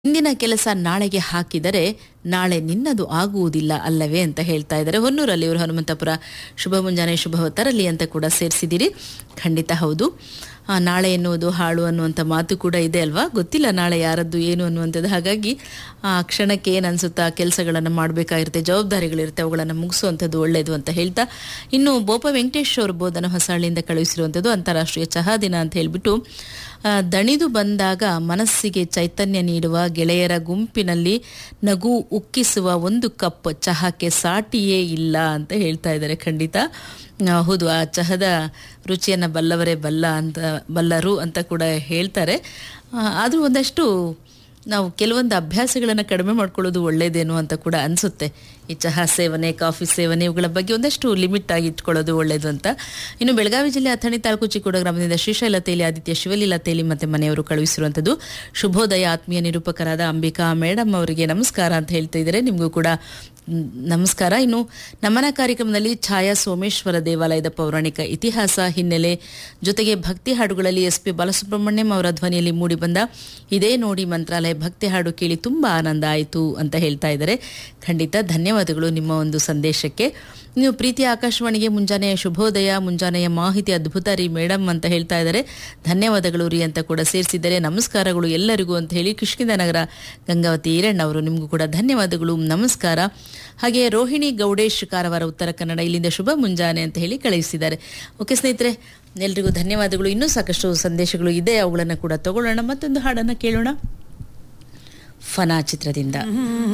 ಇಂದಿನ ಕೆಲಸ ನಾಳೆಗೆ ಹಾಕಿದರೆ ನಾಳೆ ನಿನ್ನದು ಆಗುವುದಿಲ್ಲ ಅಲ್ಲವೇ ಅಂತ ಹೇಳ್ತಾ ಇದ್ದಾರೆ ಹೊನ್ನೂರಲ್ಲಿ ಇವರು ಹನುಮಂತಪುರ ಶುಭ ಮುಂಜಾನೆ ಶುಭ ತರಲಿ ಅಂತ ಕೂಡ ಸೇರಿಸಿದ್ದೀರಿ ಖಂಡಿತ ಹೌದು ಆ, ನಾಳೆ ಎನ್ನುವುದು ಹಾಳು ಅನ್ನುವಂಥ ಮಾತು ಕೂಡ ಇದೆ ಅಲ್ವಾ ಗೊತ್ತಿಲ್ಲ ನಾಳೆ ಯಾರದ್ದು ಏನು ಅನ್ನುವಂಥದ್ದು ಹಾಗಾಗಿ ಆ ಕ್ಷಣಕ್ಕೆ ಏನು ಅನಿಸುತ್ತಾ ಕೆಲಸಗಳನ್ನು ಮಾಡಬೇಕಾಗಿರುತ್ತೆ ಜವಾಬ್ದಾರಿಗಳಿರುತ್ತೆ ಅವುಗಳನ್ನು ಮುಗಿಸುವಂಥದ್ದು ಒಳ್ಳೆಯದು ಅಂತ ಹೇಳ್ತಾ ಇನ್ನು ಬೋಪ ವೆಂಕಟೇಶ್ ಅವರು ಬೋಧನ ಹೊಸಹಳ್ಳಿಯಿಂದ ಕಳುಹಿಸಿರುವಂಥದ್ದು ಅಂತಾರಾಷ್ಟ್ರೀಯ ಚಹಾ ದಿನ ಅಂತ ಹೇಳಿಬಿಟ್ಟು ಆ, ದಣಿದು ಬಂದಾಗ ಮನಸ್ಸಿಗೆ ಚೈತನ್ಯ ನೀಡುವ ಗೆಳೆಯರ ಗುಂಪಿನಲ್ಲಿ ನಗು ಉಕ್ಕಿಸುವ ಒಂದು ಕಪ್ ಚಹಾಕ್ಕೆ ಸಾಟಿಯೇ ಇಲ್ಲ ಅಂತ ಹೇಳ್ತಾ ಇದ್ದಾರೆ ಖಂಡಿತ ಆ, ಹೌದು ಆ ಚಹದ ರುಚಿಯನ್ನು ಬಲ್ಲವರೇ ಬಲ್ಲ ಅಂತ ಬಲ್ಲರು ಅಂತ ಕೂಡ ಹೇಳ್ತಾರೆ ಆದರೂ ಒಂದಷ್ಟು ನಾವು ಕೆಲವೊಂದು ಅಭ್ಯಾಸಗಳನ್ನು ಕಡಿಮೆ ಮಾಡ್ಕೊಳ್ಳೋದು ಒಳ್ಳೆಯದೇನು ಅಂತ ಕೂಡ ಅನಿಸುತ್ತೆ ಈ ಚಹಾ ಸೇವನೆ ಕಾಫಿ ಸೇವನೆ ಇವುಗಳ ಬಗ್ಗೆ ಒಂದಷ್ಟು ಲಿಮಿಟ್ ಆಗಿ ಇಟ್ಕೊಳ್ಳೋದು ಒಳ್ಳೆಯದು ಅಂತ ಇನ್ನು ಬೆಳಗಾವಿ ಜಿಲ್ಲೆ ಅಥಣಿ ತಾಲೂಕು ಚಿಕ್ಕೋಡ ಗ್ರಾಮದಿಂದ ಶ್ರೀಶೈಲ ತೇಲಿ ಆದಿತ್ಯ ಶಿವಲೀಲಾ ತೇಲಿ ಮತ್ತೆ ಮನೆಯವರು ಕಳುಹಿಸಿರುವಂಥದ್ದು ಶುಭೋದಯ ಆತ್ಮೀಯ ನಿರೂಪಕರಾದ ಅಂಬಿಕಾ ಮೇಡಮ್ ಅವರಿಗೆ ನಮಸ್ಕಾರ ಅಂತ ಹೇಳ್ತಾ ಇದ್ದಾರೆ ನಿಮಗೂ ಕೂಡ ಮ್, ನಮಸ್ಕಾರ ಇನ್ನು ನಮನ ಕಾರ್ಯಕ್ರಮದಲ್ಲಿ ಛಾಯಾ ಸೋಮೇಶ್ವರ ದೇವಾಲಯದ ಪೌರಾಣಿಕ ಇತಿಹಾಸ ಹಿನ್ನೆಲೆ ಜೊತೆಗೆ ಭಕ್ತಿ ಹಾಡುಗಳಲ್ಲಿ ಎಸ್ ಪಿ ಬಾಲಸುಬ್ರಹ್ಮಣ್ಯಂ ಅವರ ಧ್ವನಿಯಲ್ಲಿ ಮೂಡಿಬಂದ ಇದೇ ನೋಡಿ ಮಂತ್ರಾಲಯ ಭಕ್ತಿ ಹಾಡು ಕೇಳಿ ತುಂಬಾ ಆನಂದ ಆಯಿತು ಅಂತ ಹೇಳ್ತಾ ಇದ್ದಾರೆ ಖಂಡಿತ ಧನ್ಯವಾದಗಳು ನಿಮ್ಮ ಒಂದು ಸಂದೇಶಕ್ಕೆ ನೀವು ಪ್ರೀತಿಯ ಆಕಾಶವಾಣಿಗೆ ಮುಂಜಾನೆಯ ಶುಭೋದಯ ಮುಂಜಾನೆಯ ಮಾಹಿತಿ ಅದ್ಭುತ ರೀ ಮೇಡಮ್ ಅಂತ ಹೇಳ್ತಾ ಇದ್ದಾರೆ ಧನ್ಯವಾದಗಳು ರೀ ಅಂತ ಕೂಡ ಸೇರಿಸಿದ್ದಾರೆ ನಮಸ್ಕಾರಗಳು ಎಲ್ಲರಿಗೂ ಅಂತ ಹೇಳಿ ಕೃಷ್ಣಿದ ನಗರ ಗಂಗಾವತಿ ಈರಣ್ಣ ಅವರು ನಿಮಗೂ ಕೂಡ ಧನ್ಯವಾದಗಳು ನಮಸ್ಕಾರ ಹಾಗೆ ರೋಹಿಣಿ ಗೌಡೇಶ್ ಕಾರವಾರ ಉತ್ತರ ಕನ್ನಡ ಇಲ್ಲಿಂದ ಶುಭ ಮುಂಜಾನೆ ಅಂತ ಹೇಳಿ ಕಳುಹಿಸಿದ್ದಾರೆ ಓಕೆ ಸ್ನೇಹಿತರೆ ಎಲ್ರಿಗೂ ಧನ್ಯವಾದಗಳು ಇನ್ನೂ ಸಾಕಷ್ಟು ಸಂದೇಶಗಳು ಇದೆ ಅವುಗಳನ್ನು ಕೂಡ ತಗೊಳ್ಳೋಣ ಮತ್ತೊಂದು ಹಾಡನ್ನು ಕೇಳೋಣ ಫನಾ ಚಿತ್ರದಿಂದ